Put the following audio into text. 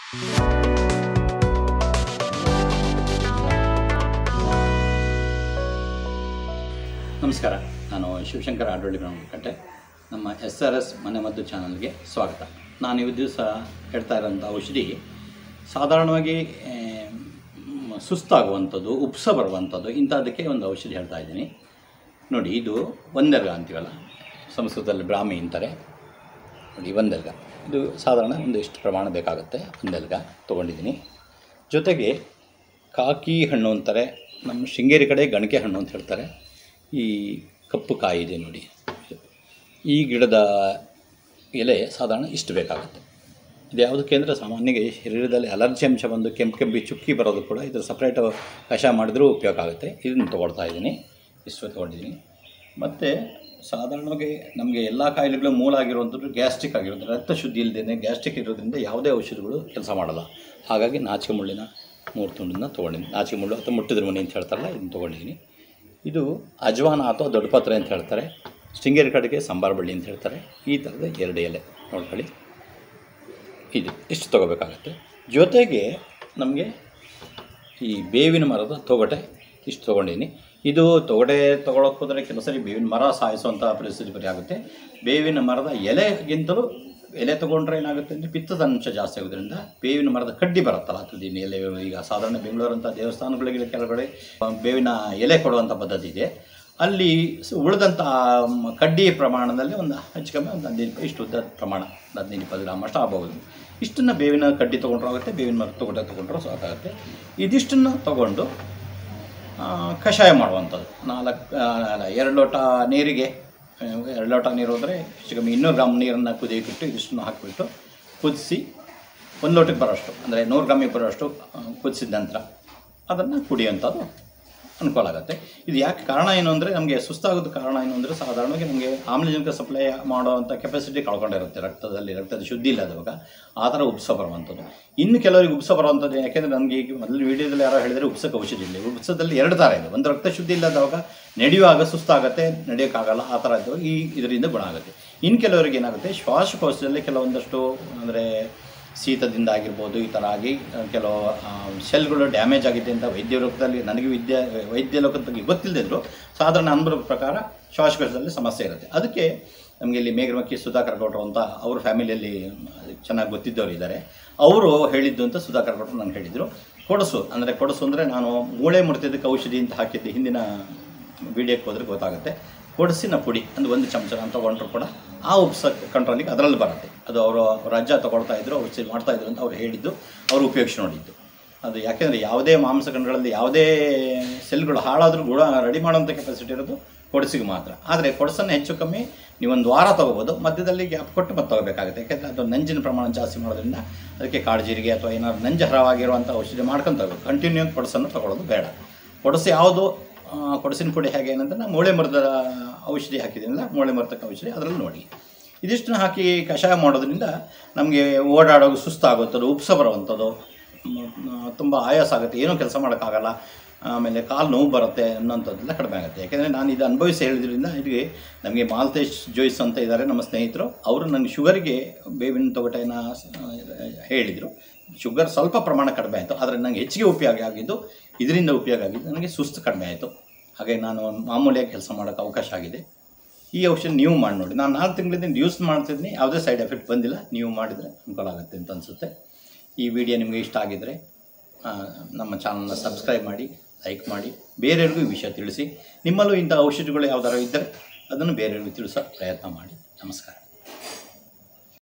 ನಮಸ್ಕಾರ ನಾನು ಶಿವಶಂಕರ ಆಡಳಿತ ಕಟ್ಟೆ ನಮ್ಮ ಎಸ್ ಆರ್ ಎಸ್ ಮನೆಮದ್ದು ಚಾನಲ್ಗೆ ಸ್ವಾಗತ ನಾನು ಇವ ದಿವಸ ಹೇಳ್ತಾ ಇರೋಂಥ ಔಷಧಿ ಸಾಧಾರಣವಾಗಿ ಆ, ಮ್, ಸುಸ್ತಾಗುವಂಥದ್ದು ಉಪ್ಸ ಬರುವಂಥದ್ದು ಇಂಥದ್ದಕ್ಕೆ ಒಂದು ಔಷಧಿ ಹೇಳ್ತಾ ಇದ್ದೀನಿ ನೋಡಿ ಇದು ಒಂದೆರ್ಗ ಅಂತೀವಲ್ಲ ಸಂಸ್ಕೃತದಲ್ಲಿ ಬ್ರಾಹ್ಮಿ ಅಂತಾರೆ ನೋಡಿ ಒಂದೆಲ್ಗ ಇದು ಸಾಧಾರಣ ಒಂದು ಇಷ್ಟು ಪ್ರಮಾಣ ಬೇಕಾಗುತ್ತೆ ಒಂದೆಲ್ಗ ತೊಗೊಂಡಿದ್ದೀನಿ ಜೊತೆಗೆ ಕಾಕಿ ಹಣ್ಣು ಅಂತಾರೆ ನಮ್ಮ ಶೃಂಗೇರಿ ಕಡೆ ಗಣಕೆ ಹಣ್ಣು ಅಂತ ಹೇಳ್ತಾರೆ ಈ ಕಪ್ಪು ಕಾಯಿ ಇದೆ ನೋಡಿ ಇದು. ಈ ಗಿಡದ ಎಲೆ ಸಾಧಾರಣ ಇಷ್ಟು ಬೇಕಾಗುತ್ತೆ ಇದು ಯಾವುದಕ್ಕೆ ಅಂದರೆ ಸಾಮಾನ್ಯವಾಗಿ ಶರೀರದಲ್ಲಿ ಅಲರ್ಜಿ ಅಂಶ ಬಂದು ಕೆಂಪು ಕೆಂಪಿ ಚುಕ್ಕಿ ಬರೋದು ಕೂಡ ಇದು ಸಪ್ರೇಟ್ ಕಷಾಯ ಮಾಡಿದ್ರೂ ಉಪಯೋಗ ಆಗುತ್ತೆ ಇದನ್ನು ತೊಗೊಳ್ತಾ ಇದ್ದೀನಿ ಇಷ್ಟು ತೊಗೊಂಡಿದ್ದೀನಿ ಮತ್ತು ಸಾಧಾರಣವಾಗಿ ನಮಗೆ ಎಲ್ಲ ಕಾಯಿಲೆಗಳು ಮೂಲ ಆಗಿರುವಂಥದ್ದು ಗ್ಯಾಸ್ಟ್ರಿಕ್ ಆಗಿರೋದು ರಕ್ತ ಶುದ್ಧಿ ಇಲ್ಲದೇ ಗ್ಯಾಸ್ಟ್ರಿಕ್ ಇರೋದ್ರಿಂದ ಯಾವುದೇ ಔಷಧಿಗಳು ಕೆಲಸ ಮಾಡಲ್ಲ ಹಾಗಾಗಿ ನಾಚಿಕೆ ಮುಳ್ಳಿನ ಮೂರು ತುಂಡನ್ನ ತೊಗೊಂಡಿದ್ದೀನಿ ನಾಚಿಕೆ ಮುಳ್ಳು ಅಥವಾ ಮುಟ್ಟಿದ್ರ ಮನೆ ಅಂತ ಹೇಳ್ತಾರಲ್ಲ ಇದನ್ನು ತೊಗೊಂಡಿದ್ದೀನಿ ಇದು ಅಜ್ವಾನ ಅಥವಾ ದೊಡ್ಡಪತ್ರೆ ಅಂತ ಹೇಳ್ತಾರೆ ಶೃಂಗೇರಿ ಕಡೆಗೆ ಸಾಂಬಾರು ಬಳ್ಳಿ ಅಂತ ಹೇಳ್ತಾರೆ ಈ ಥರದ ಎರಡು ಎಲೆ ನೋಡ್ಕೊಳ್ಳಿ ಇದು ಇಷ್ಟು ತೊಗೋಬೇಕಾಗತ್ತೆ ಜೊತೆಗೆ ನಮಗೆ ಈ ಬೇವಿನ ಮರದ ತೊಗಟೆ ಇಷ್ಟು ತೊಗೊಂಡಿದ್ದೀನಿ ಇದು ತೊಗಟೆ ತೊಗೊಳಕ್ಕೆ ಹೋದರೆ ಕೆಲವು ಸರಿ ಬೇವಿನ ಮರ ಸಾಯಿಸುವಂಥ ಪರಿಸ್ಥಿತಿ ಬರೀ ಆಗುತ್ತೆ ಬೇವಿನ ಮರದ ಎಲೆಗಿಂತಲೂ ಎಲೆ ತೊಗೊಂಡ್ರೆ ಏನಾಗುತ್ತೆ ಅಂದರೆ ಪಿತ್ತದ ಅಂಶ ಜಾಸ್ತಿ ಆಗೋದ್ರಿಂದ ಬೇವಿನ ಮರದ ಕಡ್ಡಿ ಬರುತ್ತಲ್ಲ ತುದಿನ ಎಲೆ ಈಗ ಸಾಧಾರಣ ಬೆಂಗಳೂರಂಥ ದೇವಸ್ಥಾನಗಳಿಗೆ ಕೆಲಗಡೆ ಬೇವಿನ ಎಲೆ ಕೊಡುವಂಥ ಪದ್ಧತಿ ಇದೆ ಅಲ್ಲಿ ಸ- ಉಳಿದಂಥ ಮ್, ಕಡ್ಡಿ ಪ್ರಮಾಣದಲ್ಲಿ ಒಂದು ಹೆಚ್ಚು ಕಮ್ಮಿ ಒಂದು ಹದಿನೈದು ರೂಪಾಯಿ ಇಷ್ಟು ಉದ್ದ ಪ್ರಮಾಣ ಒಂದು ಹದಿನೈದು ಇಪ್ಪತ್ತು ಗ್ರಾಮ್ ಅಷ್ಟು ಆಗ್ಬೋದು ಇಷ್ಟನ್ನು ಬೇವಿನ ಕಡ್ಡಿ ತೊಗೊಂಡ್ರೂ ಆಗುತ್ತೆ ಬೇವಿನ ಮರ ತೊಗೊಂಡ್ರೆ ತೊಗೊಂಡ್ರೂ ಸಾಕಾಗುತ್ತೆ ಇದಿಷ್ಟನ್ನು ತೊಗೊಂಡು ಆ, ಕಷಾಯ ಮಾಡುವಂಥದ್ದು ನಾಲ್ಕು ಆ, ಅಲ್ಲ, ಎರಡು ಲೋಟ ನೀರಿಗೆ ಆ, ಎರಡು ಲೋಟ ನೀರು ಹೋದರೆ ಹೆಚ್ಚು ಕಮ್ಮಿ ಇನ್ನೂರು ಗ್ರಾಮ್ ನೀರನ್ನು ಕುದಿಯಕ್ಕಿಟ್ಟು ಇದಿಷ್ಟನ್ನು ಹಾಕಿಬಿಟ್ಟು ಕುದಿಸಿ ಒಂದು ಲೋಟಕ್ಕೆ ಬರೋಷ್ಟು ಅಂದರೆ ನೂರು ಗ್ರಾಮಿಗೆ ಬರೋಷ್ಟು ಆ, ಕುದಿಸಿದ ನಂತರ ಅದನ್ನು ಕುಡಿಯುವಂಥದ್ದು ಅನುಕೂಲ ಆಗುತ್ತೆ ಇದು ಯಾಕೆ ಕಾರಣ ಏನು ಅಂದರೆ ನಮಗೆ ಸುಸ್ತಾಗೋದು ಕಾರಣ ಏನು ಅಂದರೆ ಸಾಧಾರಣವಾಗಿ ನಮಗೆ ಆಮ್ಲಜನಕ ಸಪ್ಲೈ ಮಾಡುವಂಥ ಕೆಪಾಸಿಟಿ ಕಳ್ಕೊಂಡಿರುತ್ತೆ ರಕ್ತದಲ್ಲಿ ರಕ್ತದ ಶುದ್ಧಿ ಇಲ್ಲದವಾಗ ಆ ಥರ ಉಪ್ಸ ಬರುವಂಥದ್ದು ಇನ್ನು ಕೆಲವರಿಗೆ ಉಪ್ಸ ಬರುವಂಥದ್ದು ಯಾಕೆಂದರೆ ನನಗೆ ಈಗ ಮೊದಲು ವೀಡಿಯೋದಲ್ಲಿ ಯಾರೋ ಹೇಳಿದರೆ ಉಪ್ಸಕ್ಕೆ ಔಷಧಿ ಇಲ್ಲ ಉಪ್ಸದಲ್ಲಿ ಎರಡು ಥರ ಇದೆ ಒಂದು ರಕ್ತ ಶುದ್ಧಿ ಇಲ್ಲದವಾಗ ನಡೆಯುವಾಗ ಸುಸ್ತಾಗುತ್ತೆ ನಡೆಯೋಕ್ಕಾಗಲ್ಲ ಆ ಥರ ಇದ್ದಾಗ ಈ ಇದರಿಂದ ಗುಣ ಆಗುತ್ತೆ ಇನ್ನು ಕೆಲವರಿಗೆ ಏನಾಗುತ್ತೆ ಶ್ವಾಸಕೋಶದಲ್ಲಿ ಕೆಲವೊಂದಷ್ಟು ಅಂದರೆ ಶೀತದಿಂದ ಆಗಿರ್ಬೋದು ಈ ಥರ ಆಗಿ ಆ, ಕೆಲವು ಆ, ಸೆಲ್ಗಳು ಡ್ಯಾಮೇಜ್ ಆಗಿದೆ ಅಂತ ವೈದ್ಯ ಲೋಕದಲ್ಲಿ ನನಗೆ ವಿದ್ಯೆ ವೈದ್ಯ ಲೋಕದ ಬಗ್ಗೆ ಗೊತ್ತಿಲ್ಲದಿದ್ರು ಸಾಧಾರಣ ಅನುಭವದ ಪ್ರಕಾರ ಶ್ವಾಸಕೋಶದಲ್ಲಿ ಸಮಸ್ಯೆ ಇರುತ್ತೆ ಅದಕ್ಕೆ ನಮಗೆ ಇಲ್ಲಿ ಮೇಘಮಕ್ಕಿ ಸುಧಾಕರ್ ಗೌಡ್ರು ಅಂತ ಅವ್ರ ಫ್ಯಾಮಿಲಿಯಲ್ಲಿ ಚೆನ್ನಾಗಿ ಗೊತ್ತಿದ್ದವರು ಇದ್ದಾರೆ ಅವರು ಹೇಳಿದ್ದು ಅಂತ ಸುಧಾಕರ್ ಗೌಡ್ರು ನನಗೆ ಹೇಳಿದರು ಕೊಡಸು ಅಂದರೆ ಕೊಡಸು ಅಂದರೆ ನಾನು ಮೂಳೆ ಮುರಿತದಕ್ಕೆ ಔಷಧಿ ಅಂತ ಹಾಕಿದ್ದೆ ಹಿಂದಿನ ವಿಡಿಯೋಕ್ಕೆ ಹೋದರೆ ಗೊತ್ತಾಗುತ್ತೆ ಕೊಡಸಿನ ಪುಡಿ ಅಂದರೆ ಒಂದು ಚಮಚ ನಾನು ತೊಗೊಂಡ್ರು ಕೂಡ ಆ ಉಪ್ಸ ಕಂಟ್ರೋಲಿಗೆ ಅದರಲ್ಲಿ ಬರುತ್ತೆ ಅದು ಅವರು ರಜ್ಜ ತೊಗೊಳ್ತಾ ಇದ್ರು ಔಷಧಿ ಮಾಡ್ತಾ ಇದ್ರು ಅಂತ ಅವ್ರು ಹೇಳಿದ್ದು ಅವರು ಉಪಯೋಗಿಸಿ ನೋಡಿದ್ದು ಅದು ಯಾಕೆಂದರೆ ಯಾವುದೇ ಮಾಂಸಖಂಡಗಳಲ್ಲಿ ಯಾವುದೇ ಸೆಲ್ಗಳು ಹಾಳಾದರೂ ಕೂಡ ರೆಡಿ ಮಾಡೋಂಥ ಕೆಪಾಸಿಟಿ ಇರೋದು ಕೊಡಸಿಗೆ ಮಾತ್ರ ಆದರೆ ಕೊಡಸನ್ನು ಹೆಚ್ಚು ಕಮ್ಮಿ ನೀವೊಂದು ವಾರ ತೊಗೋಬೋದು ಮಧ್ಯದಲ್ಲಿ ಗ್ಯಾಪ್ ಕೊಟ್ಟು ಮತ್ತೆ ತೊಗೋಬೇಕಾಗುತ್ತೆ ಯಾಕೆಂದರೆ ಅದು ನಂಜಿನ ಪ್ರಮಾಣ ಜಾಸ್ತಿ ಮಾಡೋದ್ರಿಂದ ಅದಕ್ಕೆ ಕಾಳಜೀರಿಗೆ ಅಥವಾ ಏನಾದ್ರು ನಂಜು ಹರವಾಗಿರುವಂಥ ಔಷಧಿ ಮಾಡ್ಕೊಂಡು ತಗೋಬೇಕು ಕಂಟಿನ್ಯೂ ಕೊಡಸನ್ನು ತೊಗೊಳ್ಳೋದು ಬೇಡ ಕೊಡಸು ಯಾವುದು ಆ, ಕೊಡಸಿನ ಪುಡಿ ಹೇಗೆ ಏನಂದ್ರೆ ನಾನು ಮೂಳೆ ಮರದ ಔಷಧಿ ಹಾಕಿದ್ದೀನಲ್ಲ ಮೂಳೆ ಮರತಕ್ಕ ಔಷಧಿ ಅದರಲ್ಲಿ ನೋಡಿ ಇದಿಷ್ಟನ್ನ ಹಾಕಿ ಕಷಾಯ ಮಾಡೋದ್ರಿಂದ ನಮಗೆ ಓಡಾಡೋ ಸುಸ್ತಾಗುತ್ತದು ಉಪ್ಸ ಬರುವಂಥದ್ದು ತುಂಬ ಆಯಾಸ ಆಗುತ್ತೆ ಏನೂ ಕೆಲಸ ಮಾಡೋಕ್ಕಾಗಲ್ಲ ಆಮೇಲೆ ಕಾಲು ನೋವು ಬರುತ್ತೆ ಅನ್ನೋಂಥದ್ದೆಲ್ಲ ಕಡಿಮೆ ಆಗುತ್ತೆ ಯಾಕೆಂದರೆ ನಾನು ಇದು ಅನುಭವಿಸಿ ಹೇಳಿದ್ರಿಂದ ಇದಕ್ಕೆ ನಮಗೆ ಮಾಲ್ತೇಶ್ ಜೋಯ್ಸ್ ಅಂತ ಇದ್ದಾರೆ ನಮ್ಮ ಸ್ನೇಹಿತರು ಅವರು ನನಗೆ ಶುಗರಿಗೆ ಬೇವಿನ ತೊಗಟೆನ ಹೇಳಿದರು ಶುಗರ್ ಸ್ವಲ್ಪ ಪ್ರಮಾಣ ಕಡಿಮೆ ಆಯಿತು ಆದರೆ ನನಗೆ ಹೆಚ್ಚಿಗೆ ಉಪಯೋಗ ಆಗಿದ್ದು ಇದರಿಂದ ಉಪಯೋಗ ಆಗಿದ್ದು ನನಗೆ ಸುಸ್ತು ಕಡಿಮೆ ಆಯಿತು ಹಾಗೆ ನಾನು ಮಾಮೂಲಿಯಾಗಿ ಕೆಲಸ ಮಾಡೋಕ್ಕೆ ಅವಕಾಶ ಆಗಿದೆ ಈ ಔಷಧಿ ನೀವು ಮಾಡಿ ನೋಡಿ ನಾನು ನಾಲ್ಕು ತಿಂಗಳಿಂದ ಯೂಸ್ ಮಾಡ್ತಿದ್ದೀನಿ ಯಾವುದೇ ಸೈಡ್ ಎಫೆಕ್ಟ್ ಬಂದಿಲ್ಲ ನೀವು ಮಾಡಿದರೆ ಅನುಕೂಲ ಆಗುತ್ತೆ ಅಂತ ಅನಿಸುತ್ತೆ ಈ ವಿಡಿಯೋ ನಿಮಗೆ ಇಷ್ಟ ಆಗಿದ್ದರೆ ಆ, ನಮ್ಮ ಚಾನಲ್ನ ಸಬ್ಸ್ಕ್ರೈಬ್ ಮಾಡಿ ಲೈಕ್ ಮಾಡಿ ಬೇರೆಯವ್ರಿಗೂ ಈ ವಿಷಯ ತಿಳಿಸಿ ನಿಮ್ಮಲ್ಲೂ ಇಂಥ ಔಷಧಿಗಳು ಯಾವ್ದಾರು ಇದ್ದರೆ ಅದನ್ನು ಬೇರೆಯವ್ರಿಗೆ ತಿಳಿಸೋ ಪ್ರಯತ್ನ ಮಾಡಿ ನಮಸ್ಕಾರ